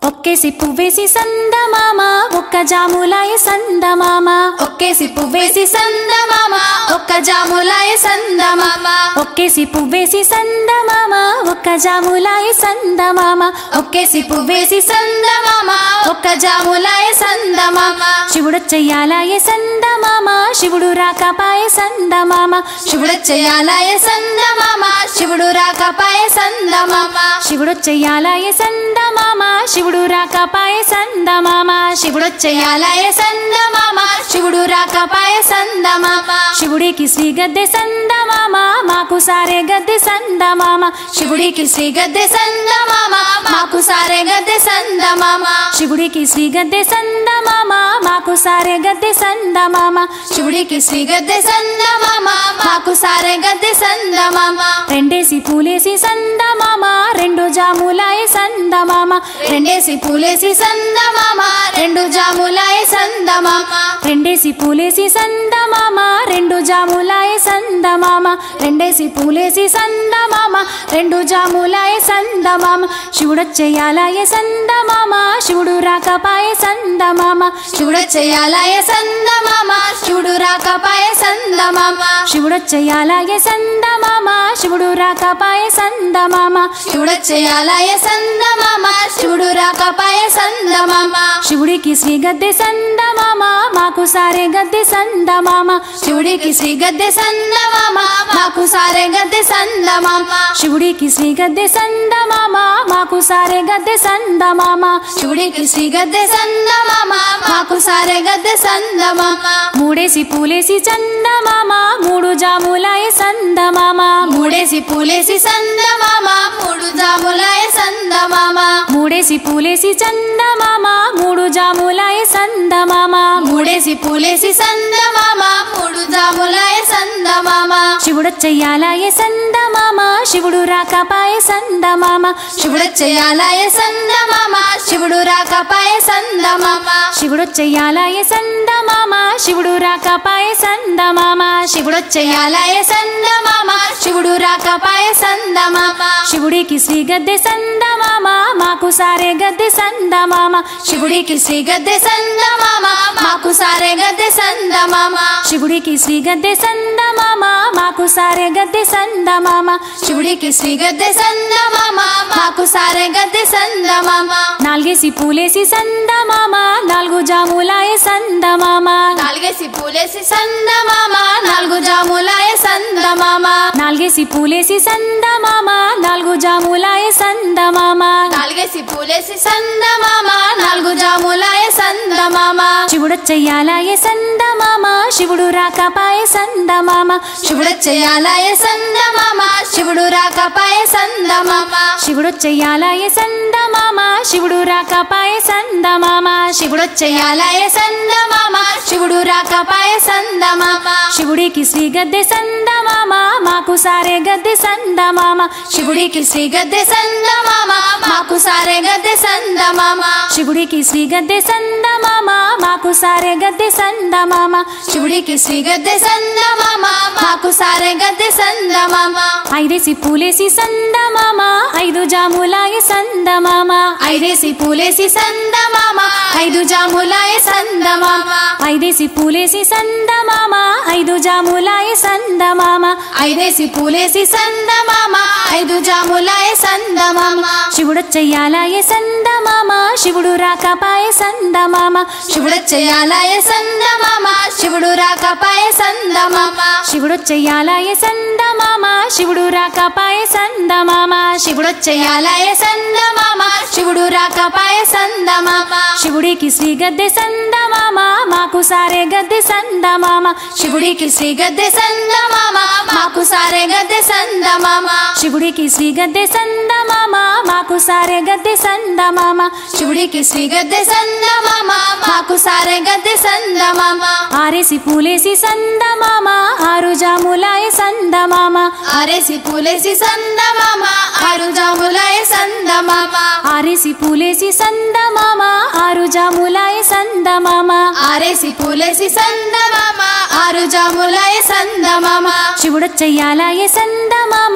ఒక్కేసి పువ్వేసి సందమామ ఒక్క జాములాయ సందమామ ఒక్కేసి పువ్వేసి సందమామ ఒక్క జాములాయ సందమామ ఒక్కేసి పువ్వేసి సందమామ ఒక్క జాములాయ సందమామ ఒక్కేసి పువ్వేసి సందమామ ఒక్క జాములాయ సందమామ శివుడు చెయ్యాలాయ సందమామ శివుడు రాకపాయ సందమామ శివుడు చెయ్యాలాయ సందమామ శివుడు రాకపాయ సందమామ శివుడు చెయ్యాలాయ సందమామ శివుడు రాకపాయ సందమామ శివుడు చెయ్యాలాయ సందమామ శివుడు రాకపాయ సందమామ శివుడికి శ్రీ గద్దె సందమామ మాకు సారే గద్దె సందమామ శివుడికి శ్రీ గద్దె సందమామ మాకు సారే గద్దె సందమామ శివుడికి శ్రీ గద్దె సందమామ మాకు సారే గద్దె సందమామ శివుడికి శ్రీ గద్దె సందమామ మాకు సారే గద్దె సందమామ రెండేసి పూలేసి సందమామ రెండు జాములాయ సందమామ రెండేసి పూలేసి సందమామ రెండు జాములాయ సందమామ రెండేసి పూలేసి సందమామ రెండు జాములాయ సందమామ రెండేసి పూలేసి సందమామ రెండు జాములాయ సందమామ శివుడు చెయ్యాలాయ సందమామ శివుడు రాకపాయ సందమామ శివుడు చెయ్యాలాయ సందమామ శివుడు రాకపాయ సందమామ శివుడు చెయ్యాలాయ సందమామ శివుడు రాకపాయ సందమామ శివుడు చెయ్యాలాయ సందమామ శివుడు రాకపాయ సందమామ శివుడికి శ్రీ గద్దె సందమామ మాకు సారే గద్దె సందమామ శివుడికి శ్రీ గద్దె సందమామ మాకు సారే గద్దె సందమామ శివుడికి శ్రీ గద్దె సందమామ మాకు సారే గద్దె సందమామ శివుడికి శ్రీ గద్దె సందమామ మాకు సారే గద్దె సందమామ మూడేసి పూలేసి చందమామ మూడు జాములాయ సందమామ మూడేసి పూలేసి సందమామ మూడు జాములాయ సందమామ మూడేసి పూలేసి చందమామ మూడు జాములాయ సందమామ మూడేసి పూలేసి సందమామ మూడు జాములాయ సందమామ శివుడు చెయ్యాలాయ సందమామ శివుడు రాకపాయ సందమామ శివుడు చెయ్యాలాయ సందమామ శివుడు రాకపాయ సందమామ శివుడు చెయ్యాలాయ సందమామ శివుడు రాకపాయ సందమామ శివుడు చెయ్యాలాయ సందమామ శివుడు రాకపాయ సందమామ శివుడికి శ్రీ గద్దె సందమామ మాకు సారే గద్దె సందమామ శివుడికి శ్రీ గద్దె సందమామ మాకు సారే గద్దె సందమామ శివుడికి శ్రీ గద్దె సందమామ మాకు సారే గద్దె సందమామ శివుడికి శ్రీ గద్దె సందమామ మాకు సారే గద్దె సందమామ నాలుగేసి పూలేసి సందమామ నాలుగు జాములాయ సందమామ నాలుగేసి పూలేసి సందమామ నాలుగు జాములాయ సందమామ నాలుగేసి పూలేసి సందమామ నాలుగు జాములాయ సందమామ నాలుగేసి పూలేసి సందమామ నాలుగు జాములాయ సందమామ శివుడు చెయ్యాలాయ సందమామ శివుడు రాకపాయ సందమామ శివుడు చెయ్యాలాయ సందమామ శివుడు రాకపాయ సందమామ శివుడు చెయ్యాలాయ సందమామ శివుడు రాకపాయ సందమామ శివుడు చెయ్యాలాయ సందమామ శివుడు రాకపాయ సందమామ శివుడికి శ్రీ గద్దె సందమామ మాకు సారే గద్దె సందమామ శివుడికి శ్రీ గద్దె సందమామ మాకు సారే గద్దె సందమామ శివుడికి శ్రీ గద్దె సందమామ మాకు సారే గద్దె సందమామ శివుడికి శ్రీ గద్దె సందమామ మాకు సారే గద్దె సందమామ ఐదేసి పూలేసి సందమామ ఐదు జాములాయ సందమామ ఐదేసి పూలేసి సందమామ ఐదు జాములాయ సందమామ ఐదేసి పూలేసి సందమామ ఐదు జాములాయ సందమామ ఐదేసి పూలేసి సందమామ ఐదు జాములాయ సందమామ శివుడు చెయ్యాలాయ సందమామ శివుడు రాకపాయ సందమామ శివుడు చెయ్యాలాయ సందమామ శివుడు రాకపాయ సందమామ శివుడు చెయ్యాలాయ సందమామ శివుడు రాకపాయ సందమామ శివుడు చెయ్యాలాయ సందమామ శివుడు రాకపాయ సందమామ శివుడికి శ్రీ గద్దె సందమామ మాకు సారే గద్దె సందమామ శివుడికి శ్రీ గద్దె సందమామ మాకు సారే గద్దె సందమామ శివుడికి శ్రీ గద్దె సందమామ మాకు సారే గద్దె సందమామ శివుడికి శ్రీ గద్దె సందమామ మాకు సారే గద్దె సందమామ ఆరేసి పూలేసి సందమామ ఆరు జాములాయ సందమామ ఆరేసి పూలేసి సందమామ ఆరు జాములాయ సందమామ ఆరేసి పూలేసి సందమామ ఆరు జాములాయ సందమామ ఆరేసి పూలేసి సందమామ ఆరు జాములాయ సందమామ శివుడు చెయ్యాలాయ సందమామ శివుడు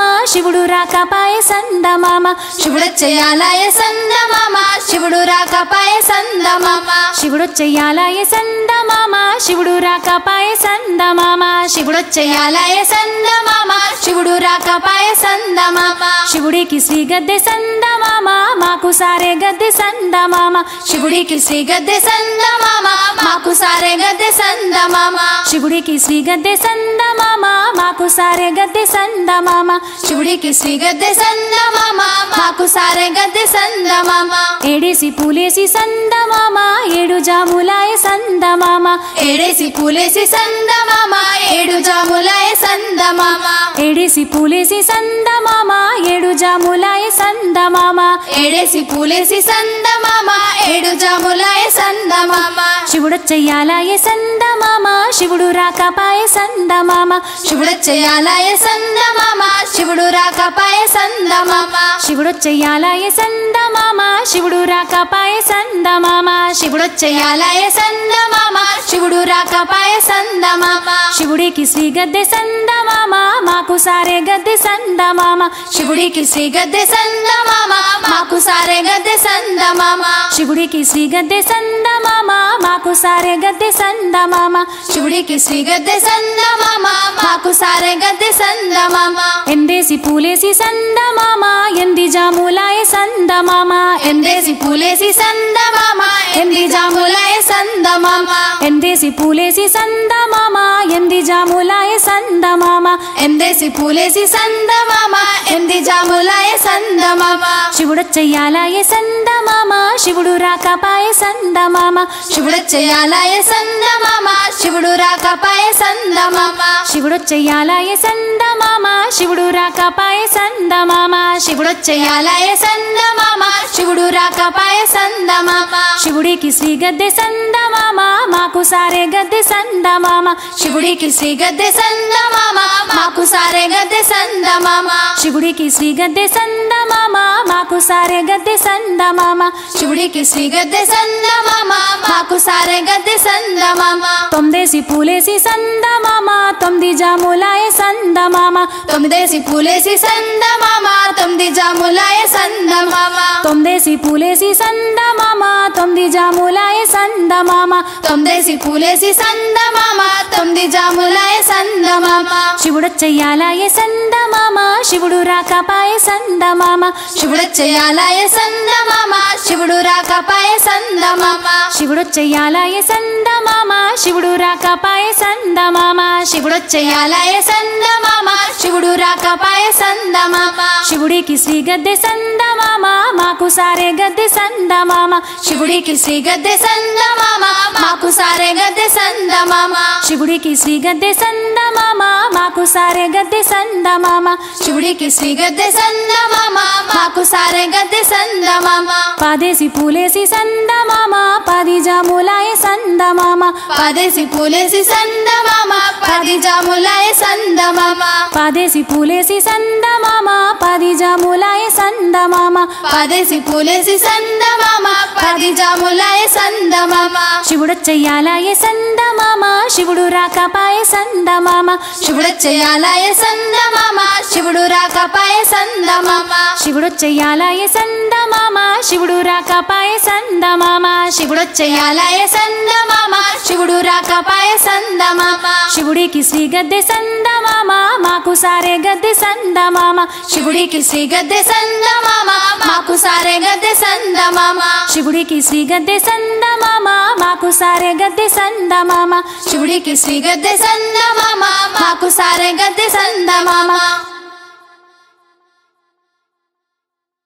శివుడు రాకపాయ సందమామ శివుడొచ్చేయాలాయ సందమామ శివుడు రాకపాయ సందమామ శివుడొచ్చయ్యాలాయ సందమామ శివుడు రాకపాయ సందమామ శివుడొచ్చేయాలాయ సందమామ శివుడు రాకపాయ సందమామ శివుడికి శ్రీ గద్దె సందమామ మాకు సారే గద్దె సందమామ శివుడికి శ్రీ గద్దె సందమామ మాకు సారే గద్దె సందమామ శివుడికి శ్రీ గద్దె సందమామ మాకు సారే గద్దె సందమామ శివుడికి శ్రీ గద్దె సందమామ మాకు సారే గద్దె సందమామ ఏడేసి పూలేసి సందమామ ఏడు జాములాయ సందమామ ఏడేసి పూలేసి సందమామ ఏడు జాములాయ సందమామ ఏడేసి పూలేసి సందమామ ఏడు జాములాయ సందమామ ఏడేసి పూలేసి సందమామ ఏడు జాములాయ సందమామ శివుడొచ్చయ్యాలాయ సందమామ శివుడు రాకపాయ సందమామ శివుడొచ్చేయాలాయ సందమామ శివుడు రాకపాయ సందమామ శివుడొచ్చయ్యాలాయ సందమామ శివుడు రాకపాయ సందమామ శివుడొచ్చేయాలాయ సందమామ శివుడు రాకపాయ సందమామ శివుడికి శ్రీ గద్దె సందమామ మాకు సారే గద్దె సందమామ శివుడికి శ్రీ గద్దె సందమామ మాకు సారే గద్దె సందమామ శివుడికి శ్రీ గద్దె సందమామ మాకు సారే గద్దె సందమామ శివుడికి శ్రీ గద్దె సందమామ మాకు సారే గద్దె సందమామ ఎందేసి పూలేసి సందమామ ఎంది జాములాయ సందమామ ఎందేసి పూలేసి సందమామ ఎంది జాములాయ సందమామ ఎందేసి పూలేసి సందమామ ఎంది జాములాయ సందమామ ఎందేసి పూలేసి సందమామ ఎంది జాములాయ సందమామ శివుడొచ్చయ్యాలాయ సందమామ శివుడు రాకపాయ సందమామ శివుడొచ్చేయాలాయ సందమామ శివుడు రాకపాయ సందమామ శివుడొచ్చయ్యాలాయ సందమామ శివుడు రాకపాయ సందమామ శివుడొచ్చేయాలాయ సందమామ శివుడు రాకపాయ సందమామ శివుడికి శ్రీ గద్దె సందమామ మాకు సారే గద్దె సందమామ శివుడికి శ్రీ గద్దె సందమామ మాకు సారే గద్దె సందమామ శివుడికి శ్రీ గద్దె సందమామ మాకు సారే గద్దె సందమామ శివుడికి శ్రీ గద్దె సందమామ మాకు సారే గద్దె సందమామ తొమ్మిదేసి పూలేసి సందమామ తొమ్మిది జాములాయ సందమామ తొమ్మిదేసి పూలేసి సందమామ తొమ్మిది జాములాయ సందమామ తొమ్మిదేసి పూలేసి సందమామ తొమ్మిది జాములాయ సందమామ తొమ్మిదేసి పూలేసి సందమామ తొమ్మిది జాములాయ సందమామ శివుడొచ్చయ్యాలాయ సందమామ శివుడు రాకపాయ సందమామ శివుడొచ్చేయాలాయ సందమామ శివుడు రాకపాయ సందమామ శివుడొచ్చయ్యాలాయ సందమామ శివుడు రాకపాయ సందమామ శివుడొచ్చేయాలాయ సందమామ శివుడు రాకపాయ సందమామ శివుడికి శ్రీ గద్దె సందమామ మాకు సారే గద్దె సందమామ శివుడికి శ్రీ గద్దె సందమామ మాకు సారే గద్దె సందమామ శివుడికి శ్రీ గద్దె సందమామ మాకు సారే గద్దె సందమామ శివుడికి శ్రీ గద్దె సందమామ మాకు సారే గద్దె సందమామ పాదేసి పూలేసి సందమామ పది జాములాయ సందమామ పదేసి పూలేసి సందమామ పది జాములాయ సందమామ పాదేసి పూలేసి సందమామ పది జాములాయ సందమామ పదేసి పూలేసి సందమామ పది జాములాయ సందమామ శివుడొచ్చయ్యాలాయ సందమామ శివుడు రాకపాయ సందమామ శివుడొచ్చేయాలాయ సందమామ శివుడు రాకపాయ సందమామ శివుడొచ్చయ్యాలాయ సందమామ శివుడు రాకపాయ సందమామ శివుడొచ్చేయాలాయ సందమామ శివుడు రాకపాయ సందమామ శివుడికి శ్రీ గద్దె సందమామ మాకు సారే గద్దె సందమామ శివుడికి శ్రీ గద్దె సందమామ మాకు సారే గద్దె సందమామ శివుడికి శ్రీ గద్దె సందమామ మాకు సారే గద్దె సందమామ శివుడికి శ్రీ గద్దె సందమామ మాకు సారే గద్దె సందమామ